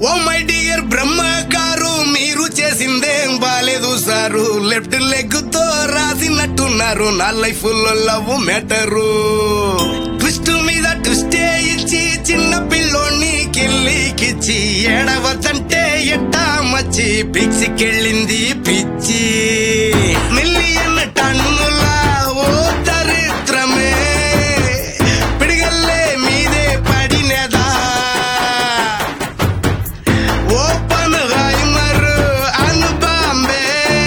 oh my dear బ్రహ్మ గారు మీరు చేసిందేం బాలేదు సారు లెఫ్ట్ లెగ్ తో రాసినట్టున్నారు నా లైఫ్ లో లవ్ మ్యాటరు ట్విస్ట్ మీద ట్విస్టే ఇచ్చి చిన్న పిల్లోని కిల్లికిచ్చి ఏడవదంటే ఎట్టా మచ్చి పిచ్చికెళ్ళింది పిచ్చి మిలియన్ టన్నుల ఓ దరిద్రమే పిడిగల్లే మీదే పడినదా ఓపెన్ హైమర్ అను బాంబే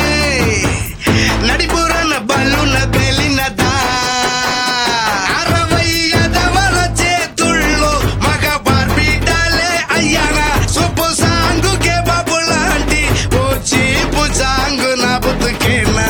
నడిపురన బల్లున బెలినదా అరవై ఎదవల చేతుల్లో మగ బార్బిటాలే అయ్యానా సొప్పు సాంగుకే బాబు లాంటి ఓ చీపు సాంగు నా బతుకేనా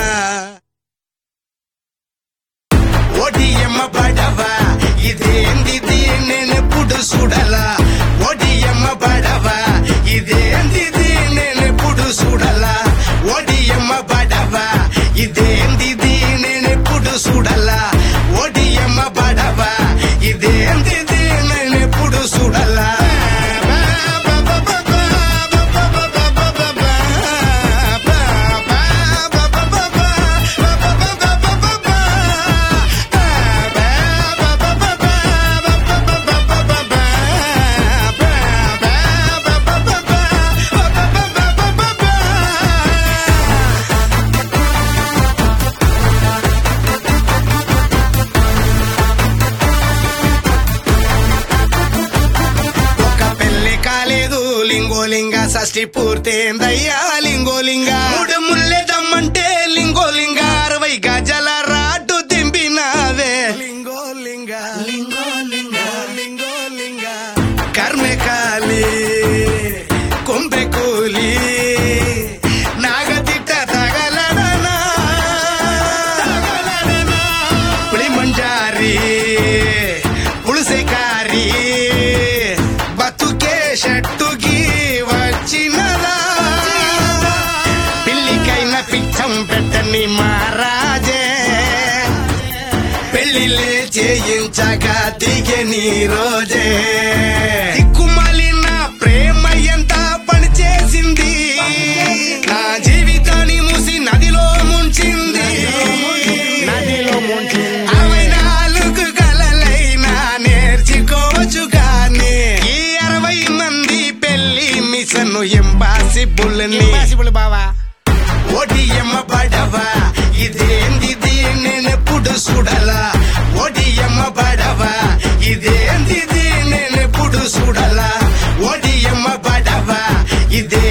ఒడియమ్మ పడవా ఇదేంది నేనెప్పుడు చూడలా ఒడియమ్మ పడవా ఇదేంది నేనెప్పుడు చూడలా ఒడియమ్మ పడవా ఇదేంది నేనెప్పుడు చూడలా ఒడియమ్మ పడవా ఇదేంది నేనెప్పుడు చూడలా ఒక పెళ్లి కాలేదు లింగోలింగ షష్ఠి పూర్తయిందయ్యా లింగోలింగ మూడు ముల్లెదమ్మంటే లింగోలింగ అరవై గజల రాటు దింపినావే లింగోలింగ లింగోలింగ లింగోలింగ కర్మె కాలి కొంపె కూలి నాగతిట్ట తగలడనా పులి మంజారి పులిసెకారి బతుకే షట్టుకి వచ్చినదా పిల్లికైన పిచ్చం పెట్టని మహారాజే పెళ్లిలే చేయించగా దిగే నీ రోజే దిక్కుమాలిన ప్రేమ ఎంత పని చేసింది నా జీవితాన్ని మూసి నదిలో ముంచింది నదిలో ముంచింది అరవై నాలుగు కలలైనా నేర్చుకోవచ్చు కానీ ఈ అరవై మంది పెళ్లి మిషన్ ఇంపాసిబుల్ ఇంపాసిబుల్ బావా ఒడియమ్మ పడవా ఇదేంది నేనెప్పుడు చూడలా ఒడియమ్మ పడవా ఇదేంది నేనెప్పుడు చూడలా ఒడియమ్మ పడవా ఇదే